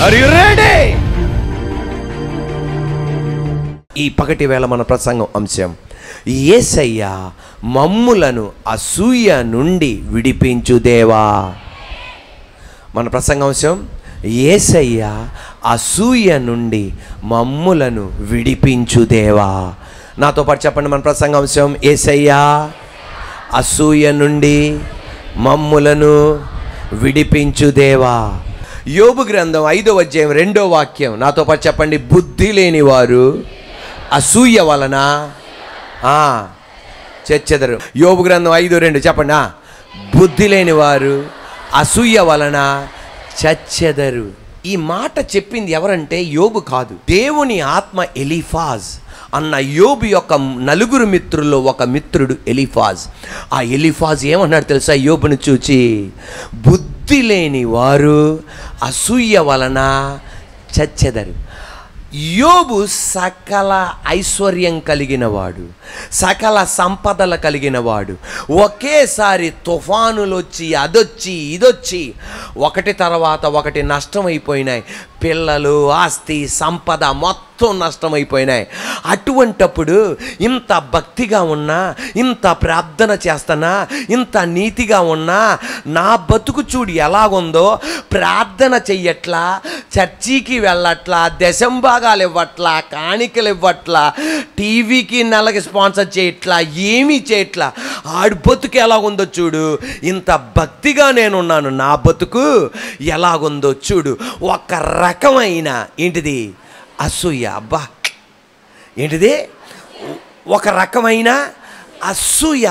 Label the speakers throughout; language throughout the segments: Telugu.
Speaker 1: ఆర్ యు రెడీ ఈ పగటి వేళ మన ప్రసంగం అంశం ఏసయ్య మమ్ములను అసూయ నుండి విడిపించు దేవా మన ప్రసంగాంశం ఏసయ్య అసూయ నుండి మమ్ములను విడిపించు దేవా నాతో పాటు చెప్పండి మన ప్రసంగాంశం ఏసయ్య అసూయ నుండి మమ్ములను విడిపించు దేవా యోబు గ్రంథం ఐదో అధ్యాయం రెండో వాక్యం నాతో పాటు చెప్పండి బుద్ధి లేని వారు అసూయ వలన ఆ, చచ్చెదరు యోబు గ్రంథం ఐదు రెండు చెప్పండి ఆ, బుద్ధి లేని వారు అసూయ వలన చచ్చెదరు ఈ మాట చెప్పింది ఎవరంటే యోబు కాదు దేవుని ఆత్మ ఎలిఫాజ్ అన్న యోబు యొక్క నలుగురు మిత్రుల్లో ఒక మిత్రుడు ఎలిఫాజ్ ఆ ఎలిఫాజ్ ఏమన్నాడు తెలుసా యోబును చూచి బుద్ధి లేని వారు అసూయ వలన చచ్చెదరు యోబు సకల ఐశ్వర్యం కలిగిన వాడు సకల సంపదలు కలిగిన వాడు ఒకేసారి తుఫానులు వచ్చి అదొచ్చి ఇదొచ్చి ఒకటి తర్వాత ఒకటి నష్టమైపోయినాయి పిల్లలు ఆస్తి సంపద మొత్తం నష్టమైపోయినాయి అటువంటప్పుడు ఇంత భక్తిగా ఉన్నా ఇంత ప్రార్థన చేస్తానా ఇంత నీతిగా ఉన్నా నా బతుకు చూడు ఎలాగుందో ప్రార్థన చెయ్యట్లా చర్చికి వెళ్ళట్లా దశంభాగాలు ఇవ్వట్లా కాணிకలు ఇవ్వట్లా టీవీకి నెలకి స్పాన్సర్ చేయట్లా ఏమీ చేయట్లా ఆడి బతుకు ఎలాగుందో చూడు ఇంత భక్తిగా నేనున్నాను నా బతుకు ఎలాగుందో చూడు ఒక రకమైన ఏంటిది అసూయ అబ్బా ఏంటిది ఒక రకమైన అసూయ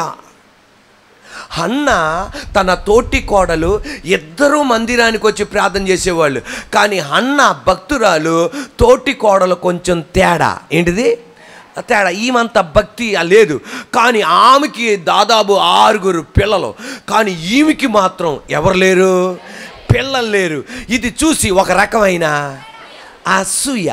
Speaker 1: హన్న తన తోటి కోడలు ఇద్దరూ మందిరానికి వచ్చి ప్రార్థన చేసేవాళ్ళు కానీ హన్న భక్తురాలు తోటి కోడలు కొంచెం తేడా ఏంటిది తేడా ఈమంత భక్తి లేదు కానీ ఆమెకి దాదాపు ఆరుగురు పిల్లలు కానీ ఈమెకి మాత్రం ఎవరు లేరు పిల్లలు లేరు ఇది చూసి ఒక రకమైన అసూయ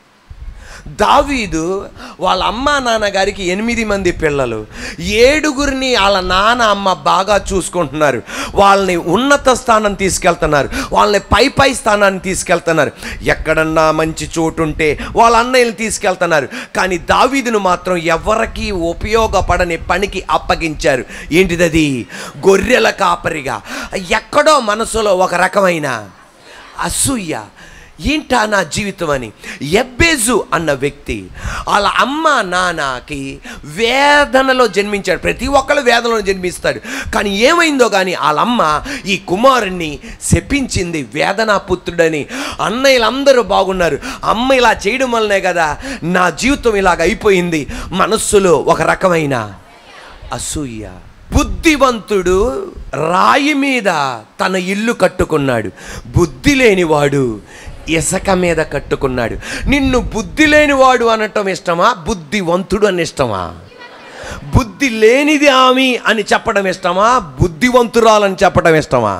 Speaker 1: దావీదు వాళ్ళ అమ్మ నాన్నగారికి ఎనిమిది మంది పిల్లలు ఏడుగురిని వాళ్ళ నాన్న అమ్మ బాగా చూసుకుంటున్నారు వాళ్ళని ఉన్నత స్థానం తీసుకెళ్తున్నారు వాళ్ళని పై పై స్థానాన్ని తీసుకెళ్తున్నారు ఎక్కడన్నా మంచి చోటు ఉంటే వాళ్ళ అన్నయ్యని తీసుకెళ్తున్నారు కానీ దావీదును మాత్రం ఎవరికి ఉపయోగపడని పనికి అప్పగించారు ఏంటిదది గొర్రెల కాపరిగా ఎక్కడో మనసులో ఒక రకమైన అసూయ ఏంటా నా జీవితం అని ఎబ్బేజు అన్న వ్యక్తి వాళ్ళ అమ్మ నాన్నకి వేదనలో జన్మించాడు ప్రతి ఒక్కళ్ళు వేదనలో జన్మిస్తాడు కానీ ఏమైందో కానీ వాళ్ళ అమ్మ ఈ కుమారుణ్ణి శపించింది వేదనా పుత్రుడని అన్నయ్యలందరూ బాగున్నారు అమ్మ ఇలా చేయడం వల్లనే కదా నా జీవితం ఇలాగ అయిపోయింది మనస్సులో ఒక రకమైన అసూయ బుద్ధివంతుడు రాయి మీద తన ఇల్లు కట్టుకున్నాడు బుద్ధి లేనివాడు ఇసక మీద కట్టుకున్నాడు నిన్ను బుద్ధి లేనివాడు అనటం ఇష్టమా బుద్ధివంతుడు అని ఇష్టమా బుద్ధి లేనిది ఆమె అని చెప్పడం ఇష్టమా బుద్ధివంతురాలని చెప్పడం ఇష్టమా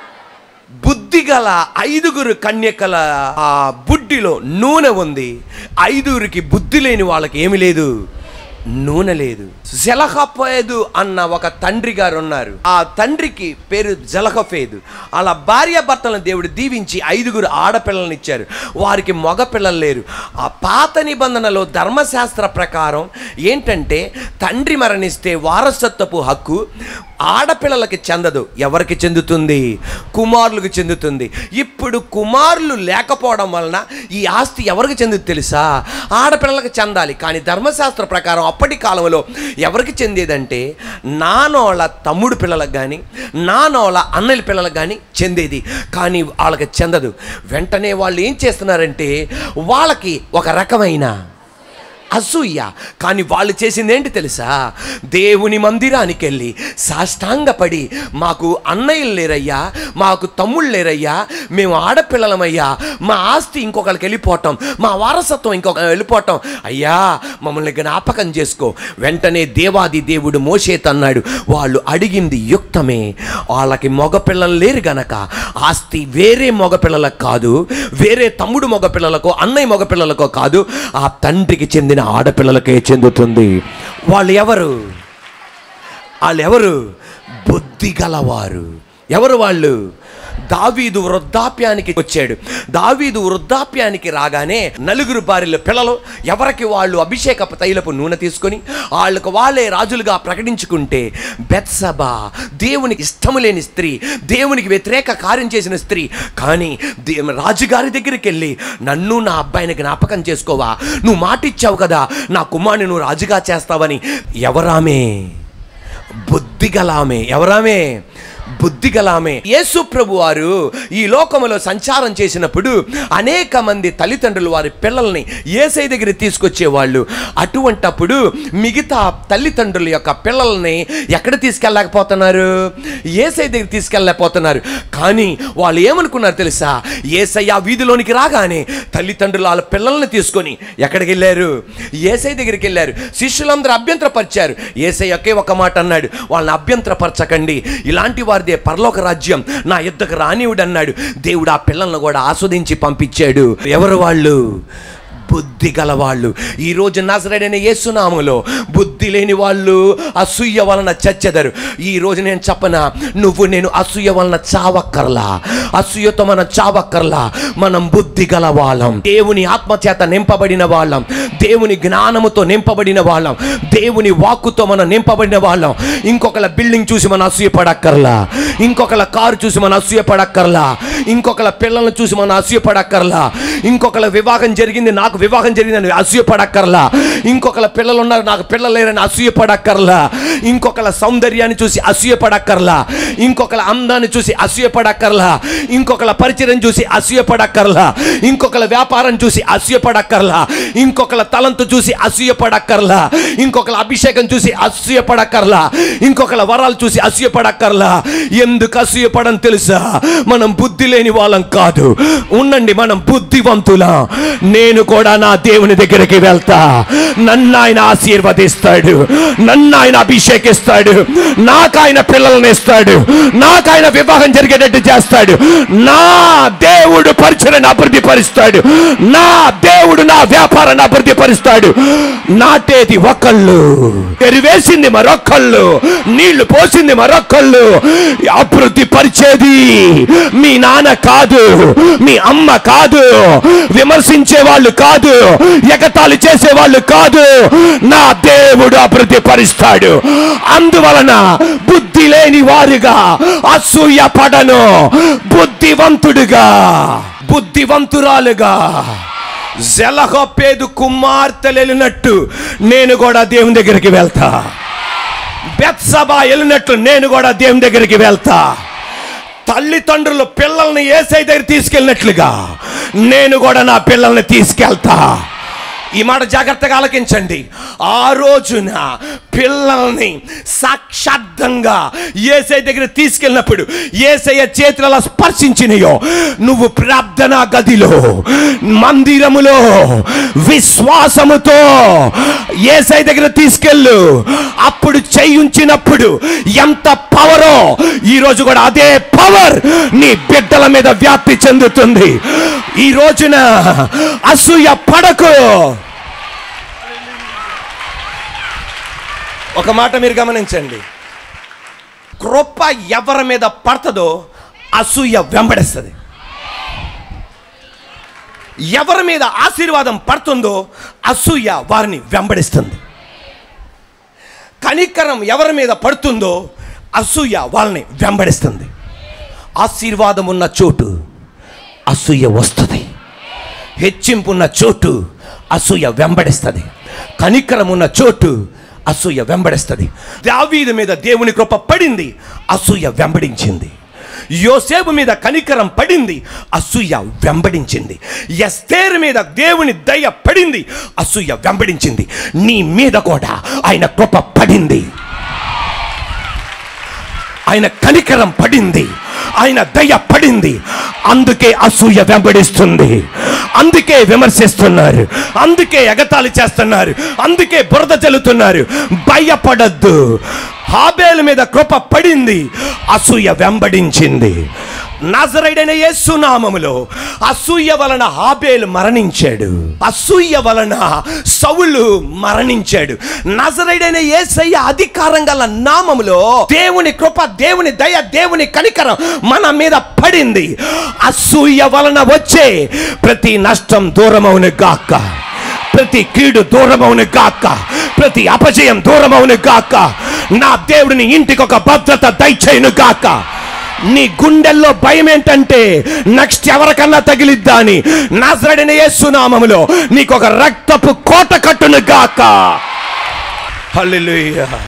Speaker 1: బుద్ధి గల ఐదుగురు కన్యకల ఆ బుడ్డిలో నూనె ఉంది ఐదుగురికి బుద్ధి లేని వాళ్ళకి ఏమి లేదు నూనె లేదు జలహఫేదు అన్న ఒక తండ్రి గారు ఉన్నారు ఆ తండ్రికి పేరు జలహఫేదు అలా భార్య భర్తలను దేవుడు దీవించి ఐదుగురు ఆడపిల్లల్ని ఇచ్చారు వారికి మగ పిల్లలు లేరు ఆ పాత నిబంధనలో ధర్మశాస్త్ర ప్రకారం ఏంటంటే తండ్రి మరణిస్తే వారసత్వపు హక్కు ఆడపిల్లలకి చెందదు ఎవరికి చెందుతుంది కుమారులకు చెందుతుంది ఇప్పుడు కుమారులు లేకపోవడం వలన ఈ ఆస్తి ఎవరికి చెందుతుంది తెలుసా ఆడపిల్లలకు చెందాలి కానీ ధర్మశాస్త్ర ప్రకారం అప్పటి కాలంలో ఎవరికి చెందేదంటే నానోళ్ళ తమ్ముడు పిల్లలకు కానీ నానోళ్ళ అన్నల పిల్లలకు కానీ చెందేది కానీ వాళ్ళకి చెందదు వెంటనే వాళ్ళు ఏం చేస్తున్నారంటే వాళ్ళకి ఒక రకమైన అసూయ కానీ వాళ్ళు చేసింది ఏంటి తెలుసా దేవుని మందిరానికి వెళ్ళి సాష్టాంగపడి మాకు అన్నయ్యలు లేరయ్యా మాకు తమ్ముళ్ళు లేరయ్యా మేము ఆడపిల్లలమయ్యా మా ఆస్తి ఇంకొకరికి వెళ్ళిపోవటం మా వారసత్వం ఇంకొక వెళ్ళిపోవటం అయ్యా మమ్మల్ని జ్ఞాపకం చేసుకో వెంటనే దేవాది దేవుడు మోసేత్ అన్నాడు వాళ్ళు అడిగింది యుక్తమే వాళ్ళకి మగపిల్లలు లేరు గనక ఆస్తి వేరే మగపిల్లలకు కాదు వేరే తమ్ముడు మగపిల్లలకో అన్నయ్య మగపిల్లలకో కాదు ఆ తండ్రికి చెందిన ఆడపిల్లలకే చెందుతుంది వాళ్ళు ఎవరు వాళ్ళు ఎవరు బుద్ధి గలవారు ఎవరు వాళ్ళు దావీదు వృద్ధాప్యానికి వచ్చాడు దావీదు వృద్ధాప్యానికి రాగానే నలుగురు భార్యల పిల్లలు ఎవరికి వాళ్ళు అభిషేక తైలపు నూనె తీసుకొని వాళ్ళకు వాళ్ళే రాజులుగా ప్రకటించుకుంటే బెత్సబా దేవునికి ఇష్టము లేని స్త్రీ దేవునికి వ్యతిరేక కార్యం చేసిన స్త్రీ కానీ దే- రాజుగారి దగ్గరికి వెళ్ళి నన్ను నా అబ్బాయిని జ్ఞాపకం చేసుకోవా నువ్వు మాట ఇచ్చావు కదా నా కుమారుని నువ్వు రాజుగా చేస్తావని ఎవరామే బుద్ధిగలామే ఎవరామే బుద్ధిగలామే యేసు ప్రభు వారు ఈ లోకములో సంచారం చేసినప్పుడు అనేక మంది తల్లిదండ్రులు వారి పిల్లల్ని ఏసై దగ్గర తీసుకొచ్చేవాళ్ళు అటువంటప్పుడు మిగతా తల్లిదండ్రుల యొక్క పిల్లల్ని ఎక్కడ తీసుకెళ్ళలేకపోతున్నారు ఏసై దగ్గర తీసుకెళ్ళలేకపోతున్నారు కానీ వాళ్ళు ఏమనుకున్నారు తెలుసా ఏసయ్య వీధిలోనికి రాగానే తల్లిదండ్రులు వాళ్ళ పిల్లల్ని తీసుకొని ఎక్కడికి వెళ్ళారు ఏసై దగ్గరికి వెళ్ళారు శిష్యులందరూ అభ్యంతరపరిచారు ఏసై ఒకే ఒక మాట అన్నాడు వాళ్ళని అభ్యంతరపరచకండి ఇలాంటి వారిదే పరలోక రాజ్యం నా యుద్ధకు రానివుడు అన్నాడు దేవుడు ఆ పిల్లలను కూడా ఆస్వాదించి పంపించాడు ఎవరు వాళ్ళు బుద్ధి గలవాళ్ళు ఈరోజు నజరడైన యేసునామలో బుద్ధి లేని వాళ్ళు అసూయ వలన చచ్చెదరు ఈ రోజు నేను చెప్పనా నువ్వు నేను అసూయ వలన చావక్కర్లా అసూయతో మనం చావక్కర్లా మనం బుద్ధి గల వాళ్ళం దేవుని ఆత్మచేత నింపబడిన వాళ్ళం దేవుని జ్ఞానముతో నింపబడిన వాళ్ళం దేవుని వాక్కుతో మనం నింపబడిన వాళ్ళం ఇంకొకళ్ళ బిల్డింగ్ చూసి మనం అసూయపడక్కర్లా ఇంకొకళ్ళ కారు చూసి మనం అసూయపడక్కర్లా ఇంకొకళ్ళ పిల్లల్ని చూసి మనం అసూయపడక్కర్లా ఇంకొకళ్ళ వివాహం జరిగింది నాకు వివాహం జరిగిందని అసూయపడక్కర్లా ఇంకొకళ్ళ పిల్లలు ఉన్నారు నాకు పిల్లలు లేరని అసూయపడక్కర్లా ఇంకొకళ్ళ సౌందర్యాన్ని చూసి అసూయపడక్కర్లా ఇంకొకళ్ళ అందాన్ని చూసి అసూయపడక్కర్లా ఇంకొకళ్ళ పరిచయం చూసి అసూయపడక్కర్లా ఇంకొకళ్ళ వ్యాపారం చూసి అసూయపడక్కర్లా ఇంకొకళ్ళ తలంతు చూసి అసూయపడక్కర్లా ఇంకొకళ్ళ అభిషేకం చూసి అసూయపడక్కర్లా ఇంకొకళ్ళ వరాలు చూసి అసూయపడక్కర్లా ఎందుకు అసూయపడని తెలుసా మనం బుద్ధి లేని వాళ్ళం కాదు ఉండండి మనం బుద్ధివంతులా నేను కూడా నా దేవుని దగ్గరికి వెళ్తా నన్ను ఆయన ఆశీర్వదిస్తాడు నన్ను ఆయన అభిషేకిస్తాడు నాకు ఆయన పిల్లల్ని ఇస్తాడు నాకు ఆయన వివాహం జరిగేటట్టు చేస్తాడు నా దేవుడు పరిచయను అభివృద్ధి పరుస్తాడు నా దేవుడు నా వ్యాపారాన్ని అభివృద్ధి పరుస్తాడు నాటేది ఒకళ్ళు ఎరివేసింది మరొకళ్ళు నీళ్లు పోసింది మరొకళ్ళు అభివృద్ధి పరిచేది మీ నాన్న కాదు మీ అమ్మ కాదు విమర్శించే వాళ్ళు కాదు ఎగతాళి చేసే వాళ్ళు కాదు నా దేవుడు అభివృద్ధి పరుస్తాడు అందువలన బుద్ధి లేని వారుగా అసూయ పడను బుద్ధివంతుడుగా బుద్ధివంతురాలుగా జలహొప్పేదు కుమార్తెలు వెళ్ళినట్టు నేను కూడా దేవుని దగ్గరికి వెళ్తా బెత్సబా వెళ్ళినట్లు నేను కూడా దేవుని దగ్గరికి వెళ్తా తల్లిదండ్రులు పిల్లల్ని ఏసై దగ్గర తీసుకెళ్ళినట్లుగా నేను కూడా నా పిల్లల్ని తీసుకెళ్తా ఈ మాట జాగ్రత్తగా ఆలకించండి ఆ రోజున పిల్లల్ని సాక్షార్థంగా ఏసై దగ్గర తీసుకెళ్ళినప్పుడు ఏసయ్య చేతులు అలా స్పర్శించినయో నువ్వు ప్రార్థనా గదిలో మందిరములో విశ్వాసముతో ఏసై దగ్గర తీసుకెళ్ళు అప్పుడు చేయించినప్పుడు ఎంత పవరో ఈ రోజు కూడా అదే పవర్ నీ బిడ్డల మీద వ్యాప్తి చెందుతుంది ఈ రోజున అసూయ పడకు ఒక మాట మీరు గమనించండి కృప ఎవరి మీద పడుతుందో అసూయ వెంబడిస్తుంది ఎవరి మీద ఆశీర్వాదం పడుతుందో అసూయ వారిని వెంబడిస్తుంది కనికరం ఎవరి మీద పడుతుందో అసూయ వాళ్ళని వెంబడిస్తుంది ఆశీర్వాదం ఉన్న చోటు అసూయ వస్తుంది హెచ్చింపు ఉన్న చోటు అసూయ వెంబడిస్తుంది కనికరం ఉన్న చోటు అసూయ వెంబడిస్తుంది దావీదు మీద దేవుని కృప పడింది అసూయ వెంబడించింది యోసేపు మీద కనికరం పడింది అసూయ వెంబడించింది ఎస్తేరు మీద దేవుని దయ పడింది అసూయ వెంబడించింది నీ మీద కూడా ఆయన కృప పడింది ఆయన కనికరం పడింది ఆయన దయ పడింది అందుకే అసూయ వెంబడిస్తుంది అందుకే విమర్శిస్తున్నారు అందుకే ఎగతాళి చేస్తున్నారు అందుకే బురద చల్లుతున్నారు భయపడద్దు హాబేలు మీద కృప పడింది అసూయ వెంబడించింది నజరైడైన యేసు నామములో అసూయ వలన హాబేలు మరణించాడు అసూయ వలన సౌలు మరణించాడు నజరైడైన యేసయ్య అధికారం గల నామములో దేవుని కృప దేవుని దయ దేవుని కనికరం మన మీద పడింది అసూయ వలన వచ్చే ప్రతి నష్టం దూరమవును గాక ప్రతి కీడు దూరమవును గాక ప్రతి అపజయం దూరమవును గాక నా దేవుడిని ఇంటికి ఒక భద్రత దయచేయును గాక నీ గుండెల్లో భయం ఏంటంటే నెక్స్ట్ ఎవరికన్నా తగిలిద్దా అని నాజరడిన యేసునామములో నీకు ఒక రక్తపు కోట కట్టును గాక హల్లెలూయా